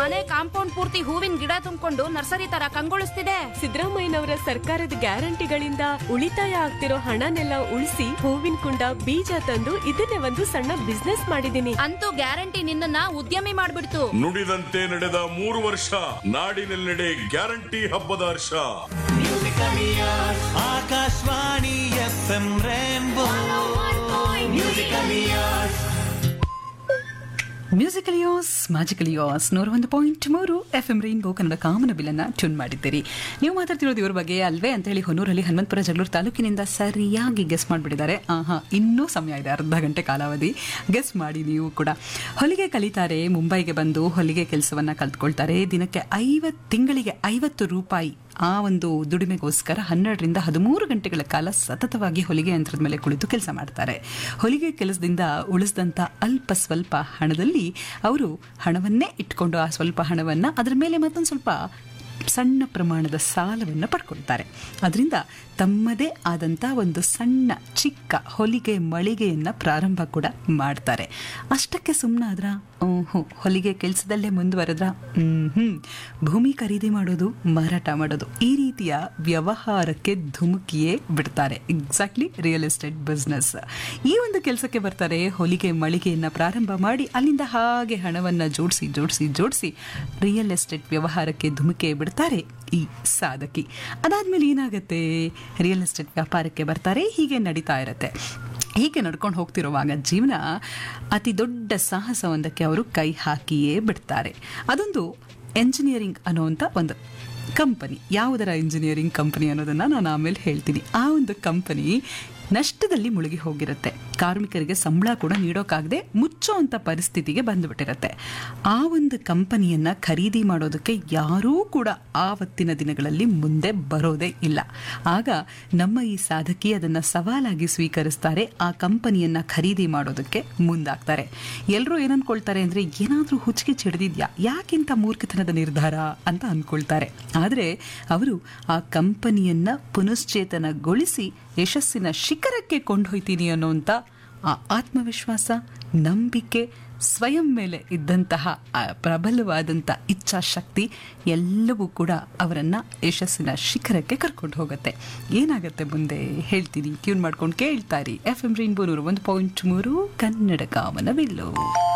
ಮನೆ ಕಾಂಪೌಂಡ್ ಪೂರ್ತಿ ಹೂವಿನ ಗಿಡ ತುಂಬಿಕೊಂಡು ನರ್ಸರಿ ತರ ಕಂಗೊಳಿಸ್ತಿದೆ ಸಿದ್ದರಾಮಯ್ಯನವರ ಸರ್ಕಾರದ ಗ್ಯಾರಂಟಿಗಳಿಂದ ಉಳಿತಾಯ ಆಗ್ತಿರೋ ಹಣನೆಲ್ಲ ಉಳಿಸಿ ಹೂವಿನ ಕುಂಡ ಬೀಜ ತಂದು ಇದನ್ನೇ ಒಂದು ಸಣ್ಣ ಬಿಸ್ನೆಸ್ ಮಾಡಿದೀನಿ ಅಂತೂ ಗ್ಯಾರಂಟಿ ನಿನ್ನನ್ನ ಉದ್ಯಮಿ ಮಾಡ್ಬಿಡ್ತು ನುಡಿದಂತೆ ನಡೆದ ಮೂರು ವರ್ಷ ನಾಡಿನೆಲ್ಲೆಡೆ ಗ್ಯಾರಂಟಿ ಹಬ್ಬದ ಹರ್ಷ Akashvani F M rainbow musical years musical yours magical yours ನೂರ ಒಂದು ಪಾಯಿಂಟ್ ಮೂರು ಎಫ್ ಎಂ ರೈನ್ಬೋ ಕನ್ನಡ ಕಾಮನ ಬಿಲ್ಲನ್ನ ಟ್ಯೂನ್ ಮಾಡಿದ್ದೀರಿ ನೀವು ಮಾತಾಡ್ತಿರೋದು ಇವ್ರ ಬಗ್ಗೆ ಅಲ್ವೇ ಅಂತ ಹೇಳಿ ಹೊನ್ನೂರಲ್ಲಿ ಹನುಮಂತಪುರ ಜಗಳೂರು ತಾಲೂಕಿನಿಂದ ಸರಿಯಾಗಿ ಗೆಸ್ ಮಾಡಿಬಿಟ್ಟಿದ್ದಾರೆ ಆಹಾ ಇನ್ನೂ ಸಮಯ ಇದೆ ಅರ್ಧ ಗಂಟೆ ಕಾಲಾವಧಿ ಗೆಸ್ ಮಾಡಿ ನೀವು ಕೂಡ ಹೊಲಿಗೆ ಕಲಿತಾರೆ ಮುಂಬೈಗೆ ಬಂದು ಹೊಲಿಗೆ ಕೆಲಸವನ್ನ ಕಲ್ತ್ಕೊಳ್ತಾರೆ ದಿನಕ್ಕೆ ಐವತ್ತು ತಿಂಗಳಿಗೆ ಐವತ್ತು ರೂಪಾಯಿ ಆ ಒಂದು ದುಡಿಮೆಗೋಸ್ಕರ ಹನ್ನೆರಡರಿಂದ ಹದಿಮೂರು ಗಂಟೆಗಳ ಕಾಲ ಸತತವಾಗಿ ಹೊಲಿಗೆ ಯಂತ್ರದ ಮೇಲೆ ಕುಳಿತು ಕೆಲಸ ಮಾಡ್ತಾರೆ ಹೊಲಿಗೆ ಕೆಲಸದಿಂದ ಉಳಿಸಿದಂಥ ಅಲ್ಪ ಸ್ವಲ್ಪ ಹಣದಲ್ಲಿ ಅವರು ಹಣವನ್ನೇ ಇಟ್ಕೊಂಡು ಆ ಸ್ವಲ್ಪ ಹಣವನ್ನು ಅದರ ಮೇಲೆ ಮತ್ತೊಂದು ಸ್ವಲ್ಪ ಸಣ್ಣ ಪ್ರಮಾಣದ ಸಾಲವನ್ನು ಪಡ್ಕೊಳ್ತಾರೆ ಅದರಿಂದ ತಮ್ಮದೇ ಆದಂಥ ಒಂದು ಸಣ್ಣ ಚಿಕ್ಕ ಹೊಲಿಗೆ ಮಳಿಗೆಯನ್ನು ಪ್ರಾರಂಭ ಕೂಡ ಮಾಡ್ತಾರೆ ಅಷ್ಟಕ್ಕೆ ಸುಮ್ಮನಾದ್ರ ಹ್ಞೂ ಹೊಲಿಗೆ ಕೆಲಸದಲ್ಲೇ ಮುಂದುವರೆದ್ರ ಹ್ಞೂ ಭೂಮಿ ಖರೀದಿ ಮಾಡೋದು ಮಾರಾಟ ಮಾಡೋದು ಈ ರೀತಿಯ ವ್ಯವಹಾರಕ್ಕೆ ಧುಮುಕಿಯೇ ಬಿಡ್ತಾರೆ ಎಕ್ಸಾಕ್ಟ್ಲಿ ರಿಯಲ್ ಎಸ್ಟೇಟ್ ಬಿಸ್ನೆಸ್ ಈ ಒಂದು ಕೆಲಸಕ್ಕೆ ಬರ್ತಾರೆ ಹೊಲಿಗೆ ಮಳಿಗೆಯನ್ನು ಪ್ರಾರಂಭ ಮಾಡಿ ಅಲ್ಲಿಂದ ಹಾಗೆ ಹಣವನ್ನು ಜೋಡಿಸಿ ಜೋಡಿಸಿ ಜೋಡಿಸಿ ರಿಯಲ್ ಎಸ್ಟೇಟ್ ವ್ಯವಹಾರಕ್ಕೆ ಧುಮುಕೆ ಬಿಡ್ತಾರೆ ಈ ಸಾಧಕಿ ಅದಾದ್ಮೇಲೆ ಏನಾಗುತ್ತೆ ರಿಯಲ್ ಎಸ್ಟೇಟ್ ವ್ಯಾಪಾರಕ್ಕೆ ಬರ್ತಾರೆ ಹೀಗೆ ನಡೀತಾ ಇರುತ್ತೆ ಹೀಗೆ ನಡ್ಕೊಂಡು ಹೋಗ್ತಿರುವಾಗ ಜೀವನ ಅತಿ ದೊಡ್ಡ ಸಾಹಸವೊಂದಕ್ಕೆ ಅವರು ಕೈ ಹಾಕಿಯೇ ಬಿಡ್ತಾರೆ ಅದೊಂದು ಎಂಜಿನಿಯರಿಂಗ್ ಅನ್ನುವಂಥ ಒಂದು ಕಂಪನಿ ಯಾವುದರ ಇಂಜಿನಿಯರಿಂಗ್ ಕಂಪನಿ ಅನ್ನೋದನ್ನು ನಾನು ಆಮೇಲೆ ಹೇಳ್ತೀನಿ ಆ ಒಂದು ಕಂಪನಿ ನಷ್ಟದಲ್ಲಿ ಮುಳುಗಿ ಹೋಗಿರುತ್ತೆ ಕಾರ್ಮಿಕರಿಗೆ ಸಂಬಳ ಕೂಡ ನೀಡೋಕ್ಕಾಗದೆ ಮುಚ್ಚೋಂಥ ಪರಿಸ್ಥಿತಿಗೆ ಬಂದುಬಿಟ್ಟಿರುತ್ತೆ ಆ ಒಂದು ಕಂಪನಿಯನ್ನ ಖರೀದಿ ಮಾಡೋದಕ್ಕೆ ಯಾರೂ ಕೂಡ ಆವತ್ತಿನ ದಿನಗಳಲ್ಲಿ ಮುಂದೆ ಬರೋದೇ ಇಲ್ಲ ಆಗ ನಮ್ಮ ಈ ಸಾಧಕಿ ಅದನ್ನು ಸವಾಲಾಗಿ ಸ್ವೀಕರಿಸ್ತಾರೆ ಆ ಕಂಪನಿಯನ್ನ ಖರೀದಿ ಮಾಡೋದಕ್ಕೆ ಮುಂದಾಗ್ತಾರೆ ಎಲ್ಲರೂ ಏನನ್ಕೊಳ್ತಾರೆ ಅಂದರೆ ಏನಾದರೂ ಹುಚ್ಚಿಗೆ ಚಿಡ್ದಿದ್ಯಾ ಯಾಕಿಂತ ಮೂರ್ಖತನದ ನಿರ್ಧಾರ ಅಂತ ಅಂದ್ಕೊಳ್ತಾರೆ ಆದರೆ ಅವರು ಆ ಕಂಪನಿಯನ್ನ ಪುನಶ್ಚೇತನಗೊಳಿಸಿ ಯಶಸ್ಸಿನ ಶಿಖರಕ್ಕೆ ಕೊಂಡೊಯ್ತೀನಿ ಅನ್ನೋಂಥ ಆ ಆತ್ಮವಿಶ್ವಾಸ ನಂಬಿಕೆ ಸ್ವಯಂ ಮೇಲೆ ಇದ್ದಂತಹ ಆ ಪ್ರಬಲವಾದಂಥ ಇಚ್ಛಾಶಕ್ತಿ ಎಲ್ಲವೂ ಕೂಡ ಅವರನ್ನು ಯಶಸ್ಸಿನ ಶಿಖರಕ್ಕೆ ಕರ್ಕೊಂಡು ಹೋಗುತ್ತೆ ಏನಾಗುತ್ತೆ ಮುಂದೆ ಹೇಳ್ತೀನಿ ಟ್ಯೂನ್ ಮಾಡ್ಕೊಂಡು ಕೇಳ್ತಾರಿ ಎಫ್ ಎಂ ರೈನ್ಬೋ ನೂರು ಒಂದು ಪಾಯಿಂಟ್ ಮೂರು ಕನ್ನಡ ಕಾಮನವಿಲ್ಲು